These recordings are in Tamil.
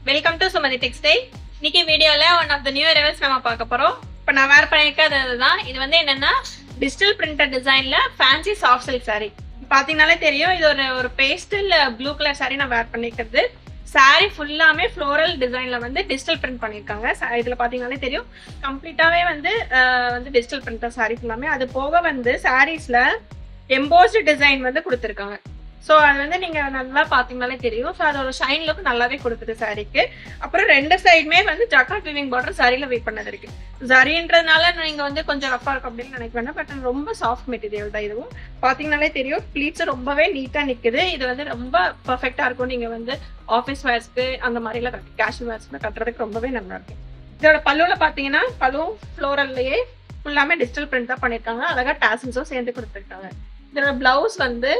வெல்கம் டு சுமதி டெக்ஸ்டைல் இன்னைக்கு வீடியோல one of the new arrivals நம்ம பார்க்க போறோம் இப்போ நான் வேர் பண்ணியிருக்கிறது அதுதான் இது வந்து என்னன்னா டிஜிட்டல் பிரிண்டட் டிசைன்ல ஃபேன்சி சாஃப்ட் சில்க் saree பாத்தீங்கன்னாலே தெரியும் இது ஒரு ஒரு பேஸ்டல் ப்ளூ கலர் saree நான் வேர் பண்ணிக்கிறது saree ஃபுல்லாமே ஃப்ளோரல் டிசைன்ல வந்து டிஜிட்டல் பிரிண்ட் பண்ணியிருக்காங்க Sa- இதுல பாத்தீங்கன்னாலே தெரியும் கம்ப்ளீட்டாவே வந்து அஹ், வந்து டிஜிட்டல் பிரிண்ட் saree ஃபுல்லாமே அது போக வந்து சாரீஸ்ல எம்போஸ்டு டிசைன் வந்து கொடுத்துருக்காங்க ஸோ அது வந்து நீங்க நல்லா பாத்தீங்கனாலே தெரியும் ஸோ அதோட ஷைன் லுக் நல்லாவே கொடுக்குது சாரிக்கு அப்புறம் ரெண்டு சைடுமே வந்து ஜக்காட் விவிங் பார்டர் சாரியில வெயிட் பண்ணது இருக்கு சரின்றதுனால நீங்க வந்து கொஞ்சம் ரஃபா இருக்கும் அப்படின்னு நினைக்க வேண்டாம் பட் ரொம்ப சாஃப்ட் மெட்டீரியல் தான் இதுவும் பாத்தீங்கனாலே தெரியும் ப்ளீட்ஸ் ரொம்பவே நீட்டா நிக்குது இது வந்து ரொம்ப பர்ஃபெக்டா இருக்கும் நீங்க வந்து ஆஃபீஸ் வேர்ஸ்க்கு அந்த மாதிரிலாம் கட்டி கேஷுவல் வேர்ஸ்க்கு கட்டுறதுக்கு ரொம்பவே நல்லா இருக்கும் இதோட பல்லுல பாத்தீங்கன்னா பல்லு ஃப்ளோரல்லையே ஃபுல்லாமே டிஜிட்டல் பிரிண்ட் தான் பண்ணிருக்காங்க அழகா டாசன்ஸும் சேர்ந்து கொடுத்துருக்காங்க இதோட பிளவுஸ் வந்து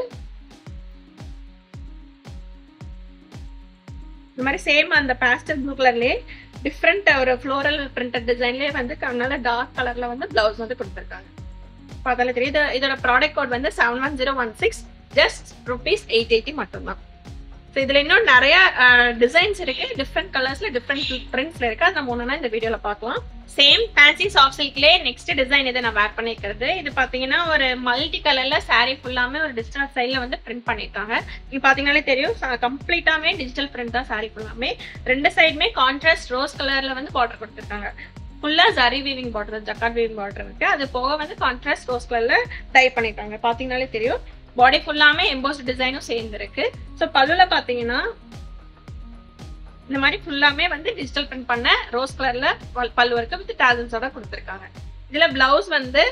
இந்த மாதிரி சேம் அந்த பேஸ்டல் ப்ளூ கலர்லயே டிஃப்ரெண்ட் ஒரு ஃப்ளோரல் பிரிண்டட் டிசைன்லயே வந்து க- நல்ல டார்க் கலர்ல வந்து பிளவுஸ் வந்து கொடுத்துருக்காங்க பார்த்தாலே தெரியும் இது இதோட ப்ராடக்ட் கோட் வந்து seven one zero one six just rupees eight eighty மட்டும்தான் ஸோ இதுல இன்னும் நிறைய டிசைன்ஸ் இருக்கு டிஃப்ரெண்ட் கலர்ஸ்ல டிஃப்ரெண்ட் பிரிண்ட்ஸ்ல இருக்கு அது நம்ம ஒண்ணுனா இந்த வீடியோல பார்க்கலாம் சேம் ஃபேன்சி சாஃப்ட் சில்க்லேயே நெக்ஸ்ட் டிசைன் இதை நான் வேர் பண்ணிக்கிறது இது பாத்தீங்கன்னா ஒரு மல்டி கலர்ல saree ஃபுல்லாமே ஒரு டிஜிட்டல் ஸ்டைல்ல வந்து பிரிண்ட் பண்ணிருக்காங்க இது பாத்தீங்கன்னாலே தெரியும் கம்ப்ளீட்டாவே டிஜிட்டல் பிரிண்ட் தான் saree ஃபுல்லாமே ரெண்டு சைடுமே கான்ட்ராஸ்ட் ரோஸ் கலர்ல வந்து பார்டர் கொடுத்துருக்காங்க ஃபுல்லா zari weaving border jacquard weaving border இருக்கு அது போக வந்து கான்ட்ராஸ்ட் ரோஸ் கலர்ல டை பண்ணிருக்காங்க பாத்தீங்கன்னாலே தெரியும் பாடி ஃபுல்லாமே எம்போஸ் டிசைனும் சேர்ந்து இருக்கு ஸோ பல்லுல பாத்தீங்கன்னா இந்த மாதிரி ஃபுல்லாமே வந்து டிஜிட்டல் பிரிண்ட் பண்ண ரோஸ் கலர்ல பல்லு இருக்கு வித் டேசல்ஸோட கொடுத்துருக்காங்க இதுல பிளவுஸ் வந்து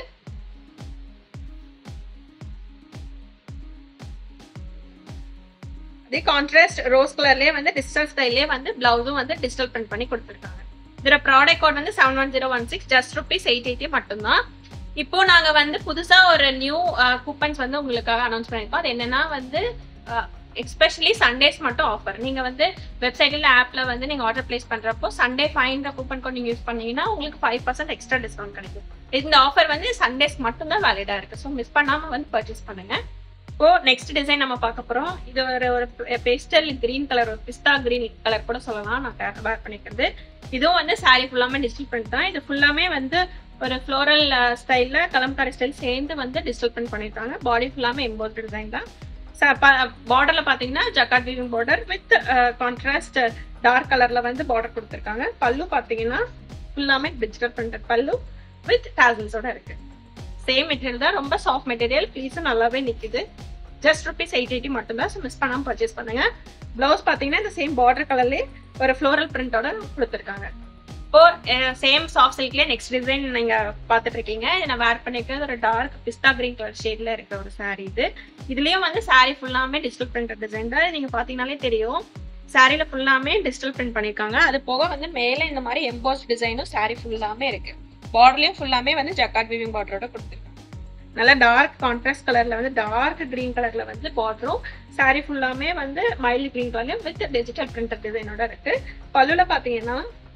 அதே கான்ட்ராஸ்ட் ரோஸ் கலர்லயே வந்து டிஜிட்டல் ஸ்டைல்லே வந்து பிளவுஸும் வந்து டிஜிட்டல் பிரிண்ட் பண்ணி கொடுத்துருக்காங்க இதோட ப்ராடக்ட் கோட் வந்து seven one zero one six just rupees eight eighty மட்டும்தான் இப்போ நாங்க வந்து புதுசா ஒரு நியூ கூப்பன்ஸ் வந்து உங்களுக்காக அனௌன்ஸ் பண்ணிருக்கோம் அது என்னன்னா வந்து எஸ்பெஷலி சண்டேஸ் மட்டும் ஆஃபர் நீங்க வந்து வெப்சைட்ல ஆப்ல வந்து நீங்க ஆர்டர் பிளேஸ் பண்றப்போ சண்டே ஃபைன்ற கூப்பன் கோட் நீங்க யூஸ் பண்ணீங்கன்னா உங்களுக்கு ஃபைவ் பர்சன்ட் எக்ஸ்ட்ரா டிஸ்கவுண்ட் கிடைக்கும் இந்த ஆஃபர் வந்து சண்டேஸ் மட்டும் தான் வேலிடா இருக்கு ஸோ மிஸ் பண்ணாம வந்து பர்ச்சேஸ் பண்ணுங்க இப்போ நெக்ஸ்ட் டிசைன் நம்ம பார்க்க போறோம் இது ஒரு ஒரு பேஸ்டல் கிரீன் கலர் ஒரு பிஸ்தா கிரீன் கலர் கூட சொல்லலாம் நான் வேர் பண்ணிக்கிறது இதுவும் வந்து saree ஃபுல்லாமே டிஜிட்டல் பிரிண்ட் தான் இது ஃபுல்லாமே வந்து ஒரு ஃப்ளோரல் ஸ்டைல்ல கலம்காரி ஸ்டைல் சேர்ந்து வந்து டிஜிட்டல் பிரிண்ட் பண்ணிருக்காங்க பாடி ஃபுல்லாமே எம்போஸ்ட் டிசைன் தான் பார்டர்ல பாத்தீங்கன்னா jacquard weaving border with contrast dark கலர்ல வந்து பார்டர் கொடுத்துருக்காங்க பல்லு பாத்தீங்கன்னா ஃபுல்லாமே டிஜிட்டல் பிரிண்டட் பல்லு வித் டாசல்ஸோட இருக்கு சேம் மெட்டீரியல் தான் ரொம்ப சாஃப்ட் மெட்டீரியல் பீஸும் நல்லாவே நிக்குது ஜஸ்ட் ருபீஸ் எயிட் எயிட்டி மட்டும்தான் ஸோ மிஸ் பண்ணாம பர்ச்சேஸ் பண்ணுங்க பிளவுஸ் பாத்தீங்கன்னா இந்த சேம் பார்டர் கலர்லேயே ஒரு ஃப்ளோரல் பிரிண்டோட கொடுத்துருக்காங்க இப்போ சேம் சாஃப்ட் சில்க்லேயே நெக்ஸ்ட் டிசைன் நீங்க பார்த்துட்டு இருக்கீங்க இதை நான் வேர் பண்ணிருக்கிறது ஒரு டார்க் பிஸ்தா கிரீன் கலர் ஷேட்ல இருக்கிற ஒரு saree இது இதுலயும் வந்து saree ஃபுல்லாமே டிஜிட்டல் பிரிண்டட் டிசைன் தான் நீங்க பாத்தீங்கன்னாலே தெரியும் சாரில ஃபுல்லாமே டிஜிட்டல் பிரிண்ட் பண்ணிருக்காங்க அது போக வந்து மேல இந்த மாதிரி எம்போஸ் டிசைனும் saree ஃபுல்லாமே இருக்கு பார்டர்லயும் ஃபுல்லாமே வந்து ஜக்காட் வீவிங் பார்டரோட கொடுத்துருக்காங்க நல்லா டார்க் கான்ட்ராஸ்ட் கலர்ல வந்து டார்க் கிரீன் கலர்ல வந்து பார்டரும் saree ஃபுல்லாமே வந்து மைல்டு கிரீன் கலர்லயும் வித் டிஜிட்டல் பிரிண்டட் டிசைனோட இருக்கு பல்லுல பாத்தீங்கன்னா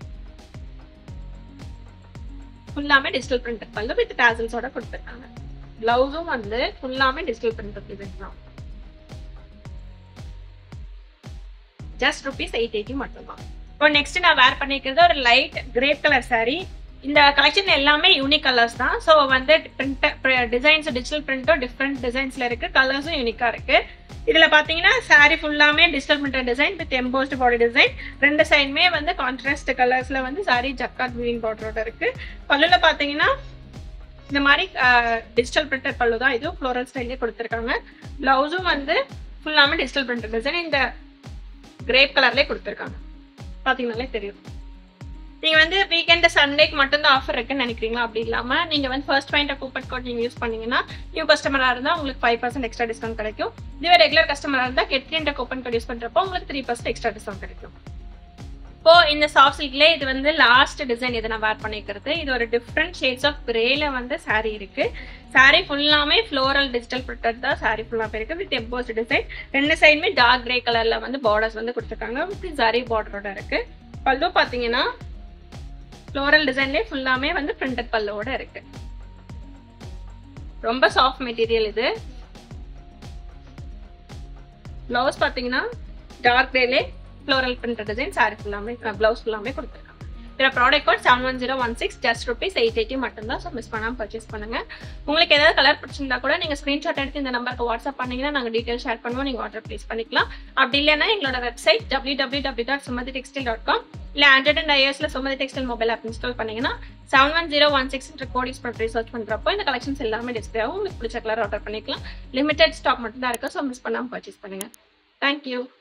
ஃபுல்லாமே டிஜிட்டல் பிரிண்டட் பல்லு வித் டாசல்ஸோட கொடுத்துருக்காங்க பிளவுஸும் வந்து ஃபுல்லாமே டிஜிட்டல் பிரிண்டட் டிசைன் தான் ஜஸ்ட் ருபீஸ் எயிட் எயிட்டி மட்டும்தான் இப்போ நெக்ஸ்ட் நான் வேர் பண்ணிக்கிறது ஒரு லைட் கிரேப் கலர் saree இந்த கலெக்ஷன் எல்லாமே யூனிக் கலர்ஸ் தான் ஸோ வந்து பிரிண்ட் டிசைன்ஸ் டிஜிட்டல் பிரிண்ட்டும் டிஃப்ரெண்ட் டிசைன்ஸ்ல இருக்கு கலர்ஸும் யூனிக்கா இருக்கு இதுல பாத்தீங்கன்னா saree ஃபுல்லாமே digital printed design with embossed body design ரெண்டு சைடுமே வந்து கான்ட்ராஸ்ட் கலர்ஸ்ல வந்து saree ஜக்காட் வீவிங் பார்டரோட இருக்கு பல்லுல பாத்தீங்கன்னா இந்த மாதிரி டிஜிட்டல் பிரிண்டட் பல்லு தான் இதுவும் ஃப்ளோரல் ஸ்டைல்லே கொடுத்துருக்காங்க பிளவுஸும் வந்து ஃபுல்லாமே டிஜிட்டல் பிரிண்டட் டிசைன் இந்த கிரேப் கலர்லேயே கொடுத்துருக்காங்க பாத்தீங்கன்னாலே தெரியும் நீங்க வந்து வீக்கெண்ட் சண்டேக்கு மட்டும் தான் ஆஃபர் இருக்குன்னு நினைக்கிறீங்களா அப்படி இல்லாம நீங்க வந்து ஃபர்ஸ்ட் பாயிண்ட் கூப்பன் கோட் நீங்க யூஸ் பண்ணீங்கன்னா நியூ கஸ்டமரா இருந்தா உங்களுக்கு ஃபைவ் பர்சன்ட் எக்ஸ்ட்ரா டிஸ்கவுண்ட் கிடைக்கும் இதுவே ரெகுலர் கஸ்டமரா இருந்தா கெட்ரின்ற கூப்பன் கோட் யூஸ் பண்றப்போ உங்களுக்கு த்ரீ பர்சன்ட் எக்ஸ்ட்ரா டிஸ்கவுண்ட் கிடைக்கும் இப்போ இந்த சாஃப்ட் சில்க்ல இது வந்து லாஸ்ட் டிசைன் இதை நான் வேர் பண்ணிக்கிறது இது ஒரு டிஃப்ரெண்ட் ஷேட்ஸ் ஆஃப் கிரேல வந்து saree இருக்கு saree ஃபுல்லாமே ஃப்ளோரல் டிஜிட்டல் பிரிண்டட் தான் saree ஃபுல்லாமே இருக்கு வித் எம்போஸ்ட் டிசைன் ரெண்டு சைடுமே டார்க் கிரே கலர்ல வந்து பார்டர்ஸ் வந்து கொடுத்துருக்காங்க வித் ஜரி பார்டரோட இருக்கு பல்லு பாத்தீங்கன்னா ஃப்ளோரல் டிசைன்லேயே ஃபுல்லாமே வந்து பிரிண்டட் பல்லோட இருக்கு ரொம்ப சாஃப்ட் மெட்டீரியல் இது பிளவுஸ் பாத்தீங்கன்னா டார்க் கிரேலே ஃப்ளோரல் பிரிண்டட் டிசைன் சாரி ஃபுல்லாமே ப்ளவுஸ் ஃபுல்லாமே கொடுத்துருக்காங்க இதில் product code seven one zero one six just rupees eight eighty மட்டும்தான் ஸோ மிஸ் பண்ணாமல் பர்ச்சேஸ் பண்ணுங்க உங்களுக்கு ஏதாவது கலர் பிடிச்சிருந்தா கூட நீங்கள் ஸ்க்ரீன்ஷாட் எடுத்து இந்த நம்பருக்கு வாட்ஸ்அப் பண்ணீங்கன்னா நாங்கள் டீட்டெயில் ஷேர் பண்ணுவோம் நீங்கள் ஆர்டர் ப்ளேஸ் பண்ணிக்கலாம் அப்படி இல்லைன்னா எங்களோட website W W W dot Sumathi textile dot com இல்லை ஆண்ட்ராய்ட் அண்ட் ஐஎஸ்ல Sumathi textile mobile app install பண்ணீங்கன்னா seven one zero one six code use பண்ணி சர்ச் பண்ணுறப்போ இந்த கலெக்ஷன்ஸ் எல்லாமே டிஸ்பிளே ஆகும் உங்களுக்கு பிடிச்ச கலர் ஆர்டர் பண்ணிக்கலாம் லிமிடெட் ஸ்டாக் மட்டும் தான் இருக்கு ஸோ மிஸ் பண்ணாமல் பர்ச்சேஸ் பண்ணுங்க தேங்க்யூ